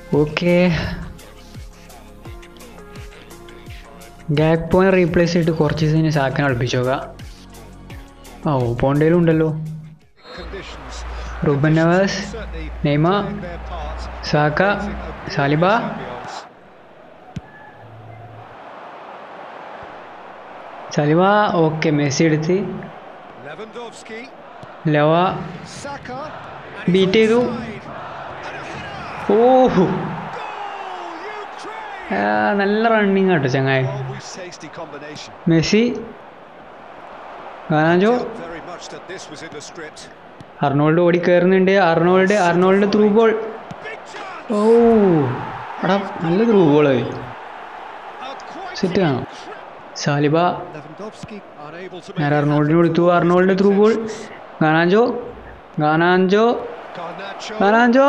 Okay gac point replace ചെയ്തിട്ട് കുറച്ച് ദിവസം സാക്കിനെ കളിപ്പിച്ചു നോക്കാം ആ ഓ പോണ്ടേലും ഉണ്ടല്ലോ conditions. റുബൻ നവാസ് Certainly നെയ്മ playing their part. Saka Saliba Ambiance. Saliba okay Messi എടുത്ത് Lewandowski, ലവ Saka, ബീറ്റ് ചെയ്തു ഓഹോ goal, Ukraine! ആ, നല്ല റണ്ണിങ് ആട്ടോ ചങ്ങായി Always tasty combination. Messi ഗാനാജോ Very much that this was in the script. Arnold ഓടി കയറുന്നുണ്ട് Arnold Arnold through ball Big chance. ഓ എടാ നല്ല ത്രൂ ബോളായി A quite സെറ്റ് കാണാം സാലിബ Lewandowski unable to ഞാൻ make it അർണോൾഡിന് happen. കൊടുത്തു അർണോൾഡ് ത്രൂ ബോൾ ഗാനാഞ്ചോ ഗാനാഞ്ചോ Garnacho. ഗാനാഞ്ചോ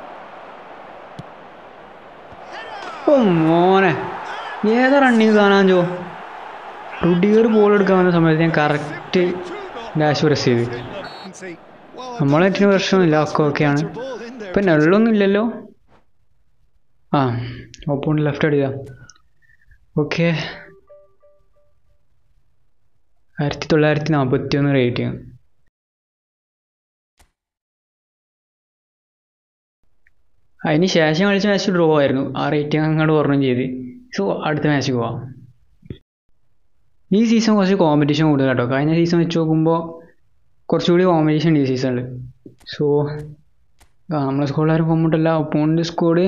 ഓ മോനെ ഏതാ running ഗാനാഞ്ചോ റുഡിയർ ball എടുക്കാൻ വന്ന സമയത്ത് ഞാൻ കറക്റ്റ് ഡാഷ് പ്രസ് ചെയ്ത് നമ്മളെ നെറ്റിന് പ്രശ്നമില്ല ഒക്കെ ഓക്കെയാണ് ഇപ്പം നെള്ളൊന്നും ഇല്ലല്ലോ ആ ഓപ്പോണ്ട് ലെഫ്റ്റ് അടിക്കാം ഓക്കെ ആയിരത്തി തൊള്ളായിരത്തി നാൽപ്പത്തി ഒന്ന് റേറ്റിംഗ് അതിന് ശേഷം കളിച്ച മാച്ച് ഡ്രോ ആയിരുന്നു ആ റേറ്റിംഗ് അങ്ങോട്ട് കുറഞ്ഞും ചെയ്ത് സോ അടുത്ത മാച്ച് പോവാം ഈ സീസൺ കുറച്ച് കോമ്പറ്റീഷൻ കൂടുതൽ കേട്ടോ കഴിഞ്ഞ സീസൺ വെച്ച് നോക്കുമ്പോൾ കുറച്ചുകൂടി കോമ്പറ്റീഷൻ ഉണ്ട് ഈ സീസണിൽ സോ ആ നമ്മളെ സ്കൂളിലാരും പോകുമ്പോട്ടല്ല opponent squad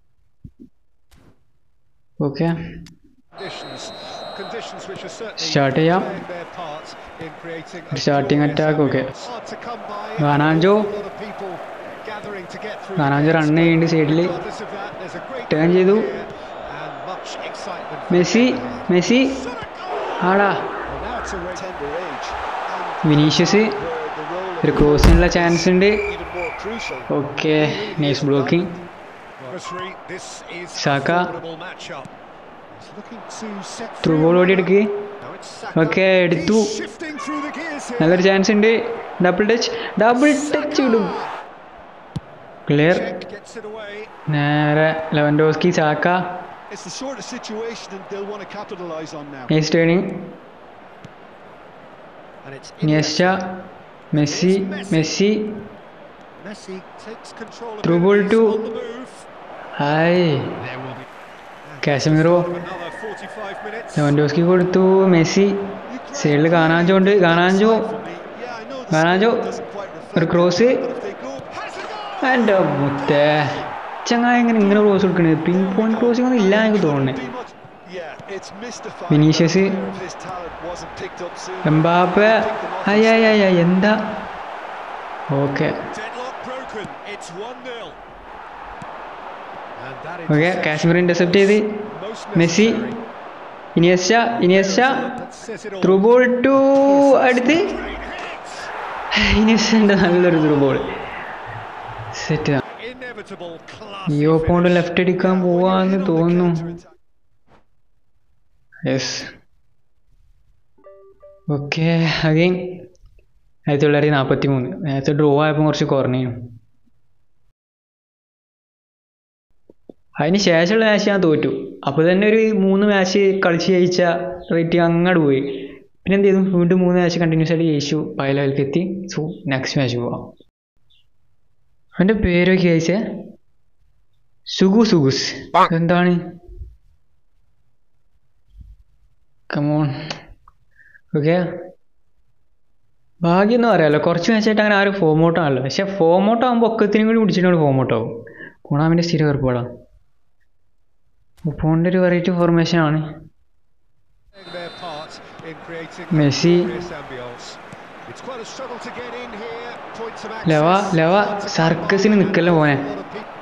okay Conditions, conditions which are certainly start ചെയ്യാം playing their part in creating a Starting glorious attack, okay. ambience. Hard to come by. Garnacho A lot of people gathering to get through Garnacho the run gates. ചെയ്യുന്നുണ്ട് സൈഡിൽ Regardless of that, there's a great Turn crowd ചെയ്തു. here and much excitement for Messi the game. Messi ആടാ Well, now it's a very tender age and Vinicius where the role of ഒരു ക്രോസിനുള്ള chance ഉണ്ട് even more crucial. Okay nice blocking Grocery, this is a Saka. formidable matchup. He's looking to set through free ball a ഓടി runner. എടുക്ക് Now it's Saka. Okay എടുത്തു He's shifting through the gears here. നല്ലൊരു chance ഉണ്ട് double touch double touch ഇടും clear Check gets it away. നേരെ Lewandowski ചാക്ക It's the sort of situation that they'll want to capitalise on now. Nice turning And it's Iniesta Messi Messi Messi takes control of Through it. ball He's to- on the move. Hi There will be Casemiro another 45 minutes. Lewandowski കൊടുത്തു Messi സൈഡിൽ Garnacho ഉണ്ട് Garnacho Yeah, I know the Garnacho score doesn't quite reflect ഒരു cross that, but if they go, has a goal! എൻ്റെ മുത്തേ ചങ്ങായി എങ്ങനെ ഇങ്ങനെ cross കൊടുക്കണത് പിൻ പോയിന്റ് ക്രോസിംഗ് ഒന്നും ഇല്ല എനിക്ക് തോന്നുന്നത് Be much- Yeah, it's mystified Vinicius. that a player of his talent wasn't picked up soon. Mbappe അയ്യ എന്താ okay Deadlock broken. It's 1-0. And that okay interception Casemiro intercept ചെയ്ത് most Messi necessary. Iniesta Iniesta That says it all. Through ball to അടുത്ത് ഇനിയസ്റ്റൻ്റെ നല്ലൊരു through ball set Inevitable class. ഈ ഓപ്പോണ്ട് left അടിക്കാൻ പോവാന്ന് തോന്നുന്നു യെസ് ഓക്കെ അഗെയിൻ ആയിരത്തി തൊള്ളായിരത്തി നാൽപ്പത്തി മൂന്ന് നേരത്തെ ഡ്രോ ആയപ്പോൾ കുറച്ച് കുറഞ്ഞു അതിന് ശേഷമുള്ള മാച്ച് ഞാൻ തോറ്റു അപ്പോൾ തന്നെ ഒരു മൂന്ന് മാച്ച് കളിച്ച് ജയിച്ച റേറ്റിംഗ് അങ്ങോട്ട് പോയി പിന്നെ എന്ത് ചെയ്തു വീണ്ടും മൂന്ന് മാച്ച് കണ്ടിന്യൂസ് ആയിട്ട് ജയിച്ചു പല ലെവലിലേക്ക് എത്തി സോ നെക്സ്റ്റ് മാച്ച് പോവാം അവൻ്റെ പേരൊക്കെ അയച്ചേ സുഗു സുഗുസ് എന്താണ് കമോൺ ഓക്കെ ഭാഗ്യം എന്ന് പറയാമല്ലോ കുറച്ച് മാച്ചായിട്ട് അങ്ങനെ ആരും ഫോം ഔട്ട് ആണല്ലോ പക്ഷെ ഫോം ഔട്ട് ആകുമ്പോൾ ഒക്കത്തിനും കൂടി പിടിച്ചിട്ട് ഫോം ഔട്ട് ആവും ഗുണാമിൻ്റെ സ്ഥിരം ഏർപ്പാടാണ് ഉപ്പോണ്ട് ഒരു വെറൈറ്റി ഫോർമേഷൻ ആണ് Playing their part in creating a Messi glorious ambience. It's quite a struggle to get in here. Points of ലവ access. ലവ Hard to come സർക്കസിന് by. നിൽക്കല്ലേ പോനെ A lot of people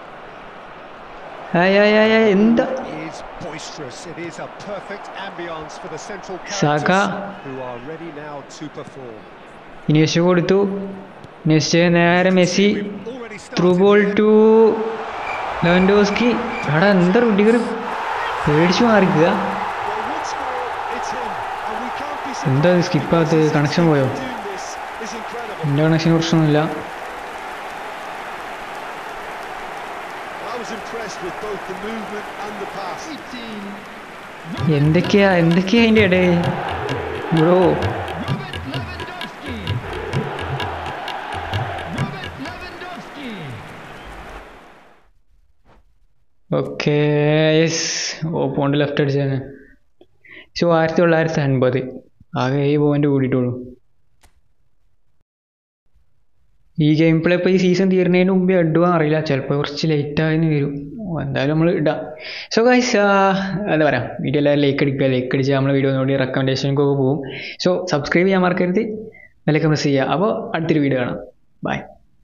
ആയ് ആയ് ആയ് ആയ്, എന്താ is boisterous. It is a perfect ambience for the central Saka. characters who are ready now to perform. ഇനിയസ് കൊടുത്തു ഇനിയസ് നേരെ Messi We've already through started ball here. To Lewandowski എടാ എന്താ Rudiger പേടിച്ചു മാറിക്കുക Well, one score, it's him, and we can't be എന്താ surprised സ്കിപ്പാകത്ത് because connection പോയോ doing this is incredible. എൻ്റെ കണക്ഷൻ പ്രശ്നമൊന്നുമില്ല Ah, I was impressed with both the movement and the pass. എന്തൊക്കെയാ എന്തൊക്കെയാ അതിൻ്റെ ഇടയിൽ bro Robert Lewandowski. Robert Lewandowski. Okay yes ഓ പോണ്ട് ലെഫ്റ്റ് അടിച്ചാണ് സോ ആയിരത്തി തൊള്ളായിരത്തി അൻപത് ആകെ ഏഴ് പോയിന്റ് കൂടിയിട്ടുള്ളൂ ഈ ഗെയിം പ്ലേ ഇപ്പോൾ ഈ സീസൺ തീരുന്നതിന് മുമ്പേ ഇടുക അറിയില്ല ചിലപ്പോൾ കുറച്ച് ലേറ്റ് ആയെന്ന് വരും ഓ, എന്തായാലും നമ്മൾ ഇടാം സോ ഗൈസ് എന്താ പറയാം വീഡിയോ എല്ലാവരും ലൈക്ക് അടിക്കുക ലൈക്ക് അടിച്ചാൽ നമ്മൾ വീഡിയോ നോക്കി റെക്കമെൻഡേഷനൊക്കെ പോകും സോ സബ്സ്ക്രൈബ് ചെയ്യാൻ മറക്കരുത് വിലക്ക് പ്രസ് ചെയ്യുക അപ്പോൾ അടുത്തൊരു വീഡിയോ കാണാം ബൈ